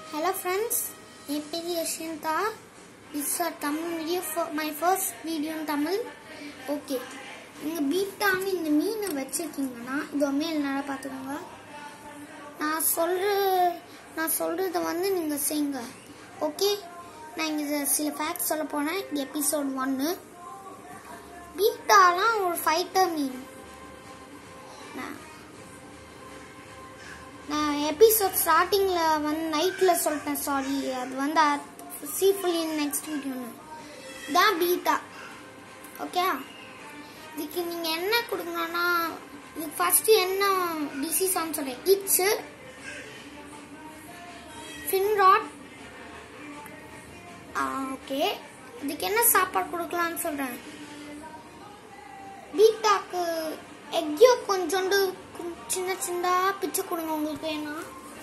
Hello friends, என் பேர் Yashyantha it's a Tamil video my first video in Tamil okay நீங்கள் பீட்டான்னு இந்த மீனை வச்சுருக்கீங்கன்னா இது மேல் நல்லா பார்த்துக்கோங்க நான் சொல்கிற நான் சொல்கிறத வந்து நீங்கள் செய்யுங்க ஓகே நான் இங்கே சில ஃபேக்ட்ஸ் சொல்ல போனேன் இது எபிசோட் ஒன்று பீட்டாலாம் ஒரு ஃபைட்டர் மீன் நான் நான் எபிசோட் ஸ்டார்டிங்கில் வந்து நைட்டில் சொல்லிட்டேன் சாரி அது வந்து சீஃபுல் இன் நெக்ஸ்ட் வீடியோன்னு தான் பீட்டா ஓகே இதுக்கு நீங்கள் என்ன கொடுக்கணும்னா இதுக்கு ஃபஸ்ட்டு என்ன டிசீஸான்னு சொல்கிறேன் இட்ஸு ஃபின்ராட் ஓகே இதுக்கு என்ன சாப்பாடு கொடுக்கலான்னு சொல்கிறேன் பீட்டாக்கு எக்யோ கொஞ்சோண்டு கு- சின்ன சின்னதா பிச்சு கொடுங்க உங்களுக்கு வேணா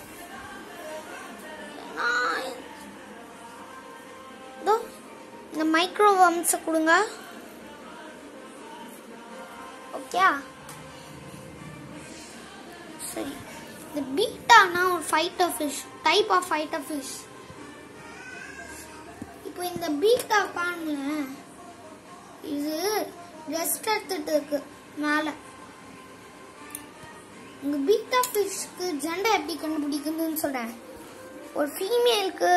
ஏன்னா, இதோ இந்த மைக்ரோ வம்ஸை கொடுங்க ஓகே சரி இந்த பீட்டானா ஒரு fighter fish type of fighter fish இப்போ இந்த பீட்டா பாருங்களேன் இது ரெஸ்ட் எடுத்துட்டு இருக்கு மேலே உங்க பீட்டா ஃபிஷ்க்கு ஜெண்டை எப்படி கண்டுபிடிக்குதுன்னு சொல்றேன் ஒரு ஃபீமேலுக்கு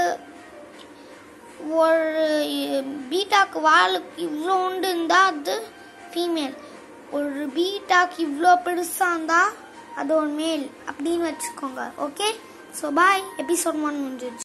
ஒரு பீட்டாக்கு வால் இவ்வளோ உண்டு இருந்தா அது ஃபீமேல் ஒரு பீட்டாக்கு இவ்வளோ பெருசா இருந்தா அது ஒரு மேல் அப்படின்னு வச்சுக்கோங்க okay so bye episode one முடிஞ்சிருச்சு